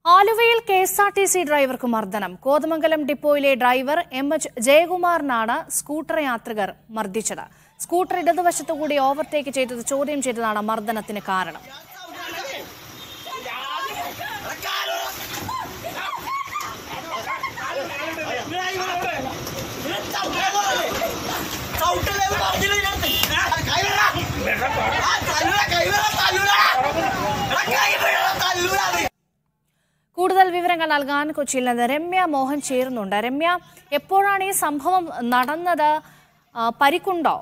ആലുവയിൽ K S R T C ഡ്രൈവർക്ക് മർദ്ദനം കോതമംഗലം ഡിപ്പോയിലെ ഡ്രൈവർ എം എച്ച് ജയകുമാറിനാണ് സ്കൂട്ടർ യാത്രികർ മർദ്ദിച്ചത് സ്കൂട്ടർ ഇടതുവശത്തുകൂടി ഓവർടേക്ക് ചെയ്തത് ചോദ്യം ചെയ്തതാണ് മർദ്ദനത്തിന് കാരണം കൂടുതൽ വിവരങ്ങൾ നൽകാൻ കൊച്ചിയിൽ നിന്ന് രമ്യ മോഹൻ ചേരുന്നുണ്ട് രമ്യ എപ്പോഴാണ് ഈ സംഭവം നടന്നത് ആ, പരിക്കുണ്ടോ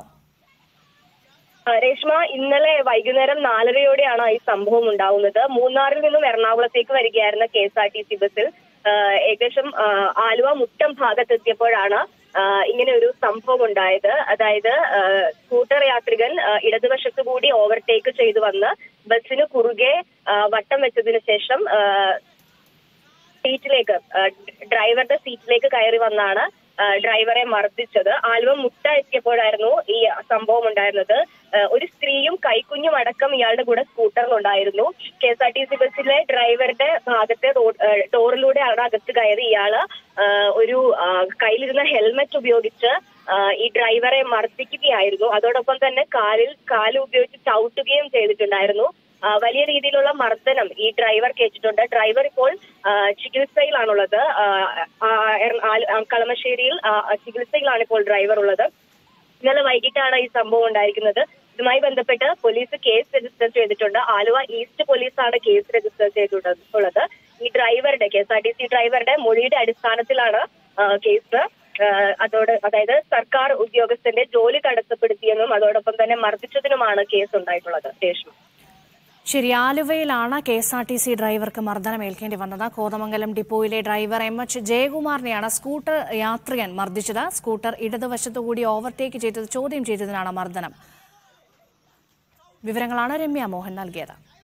ആ, രേഷ്മ ഇന്നലെ വൈകുന്നേരം നാലരയോടെയാണ് ഈ സംഭവം ഉണ്ടാവുന്നത് മൂന്നാറിൽ നിന്നും എറണാകുളത്തേക്ക് വരികയായിരുന്ന K S R T C ബസ്സിൽ ആ, ഏകദേശം ആ, ആലുവ മുട്ടം ഭാഗത്തെത്തിയപ്പോഴാണ് ആ, ഇങ്ങനെ ഒരു സംഭവം ഉണ്ടായത് അതായത് ആ, സ്കൂട്ടർ യാത്രികൻ ആ, ഇടതുവശത്തു കൂടി ഓവർടേക്ക് ചെയ്തു വന്ന് ബസ്സിന് കുറുകെ ആ, വട്ടം വെച്ചതിന് ശേഷം ആ, സീറ്റിലേക്ക് ആ, ഡ്രൈവറുടെ സീറ്റിലേക്ക് കയറി വന്നാണ് ആ, ഡ്രൈവറെ മർദ്ദിച്ചത് ആലുവ മുട്ട എത്തിയപ്പോഴായിരുന്നു ഈ സംഭവം ഉണ്ടായിരുന്നത് ആ, ഒരു സ്ത്രീയും കൈക്കുഞ്ഞും അടക്കം ഇയാളുടെ കൂടെ സ്കൂട്ടറിലുണ്ടായിരുന്നു K S R T C ബസ്സിലെ ഡ്രൈവറുടെ ഭാഗത്തെ റോഡ് ആ, ഡോറിലൂടെയാണ് അകത്ത് കയറി ഇയാള് ആ, ഒരു ആ, കയ്യിലിരുന്ന ഹെൽമെറ്റ് ഉപയോഗിച്ച് ആ, ഈ ഡ്രൈവറെ മർദ്ദിക്കുകയായിരുന്നു അതോടൊപ്പം തന്നെ കാലിൽ കാല് ഉപയോഗിച്ച് ചവിട്ടുകയും ചെയ്തിട്ടുണ്ടായിരുന്നു ആ, വലിയ രീതിയിലുള്ള മർദ്ദനം ഈ ഡ്രൈവർ കേട്ടിട്ടുണ്ട് ഡ്രൈവർ ഇപ്പോൾ ആ, ചികിത്സയിലാണുള്ളത് ആ, ആ, എറ- ആല- ആ, കളമശ്ശേരിയിൽ ആ, ചികിത്സയിലാണ് ഇപ്പോൾ ഡ്രൈവർ ഉള്ളത് ഇന്നലെ വൈകിട്ടാണ് ഈ സംഭവം ഉണ്ടായിരിക്കുന്നത് ഇതുമായി ബന്ധപ്പെട്ട് പോലീസ് കേസ് രജിസ്റ്റർ ചെയ്തിട്ടുണ്ട് ആലുവ ഈസ്റ്റ് പോലീസാണ് കേസ് രജിസ്റ്റർ ചെയ്തിട്ടുള്ളത് ഈ ഡ്രൈവറുടെ K S R T C ഡ്രൈവറുടെ മൊഴിയുടെ അടിസ്ഥാനത്തിലാണ് ആ, കേസ് ആ, അതോട് അതായത് സർക്കാർ ഉദ്യോഗസ്ഥന്റെ ജോലി തടസ്സപ്പെടുത്തിയെന്നും അതോടൊപ്പം തന്നെ മർദ്ദിച്ചതിനുമാണ് കേസ് ഉണ്ടായിട്ടുള്ളത് രേഷ്മ ശരി ആലുവയിലാണ് K S R T C ഡ്രൈവർക്ക് മർദ്ദനം ഏൽക്കേണ്ടി വന്നത് കോതമംഗലം ഡിപ്പോയിലെ ഡ്രൈവർ എം എച്ച് ജയകുമാറിനെയാണ് സ്കൂട്ടർ യാത്രികൻ മർദ്ദിച്ചത് സ്കൂട്ടർ ഇടതുവശത്തുകൂടി ഓവർടേക്ക് ചെയ്തത് ചോദ്യം ചെയ്തതിനാണ് മർദ്ദനം വിവരങ്ങളാണ് രമ്യ മോഹൻ നൽകിയത്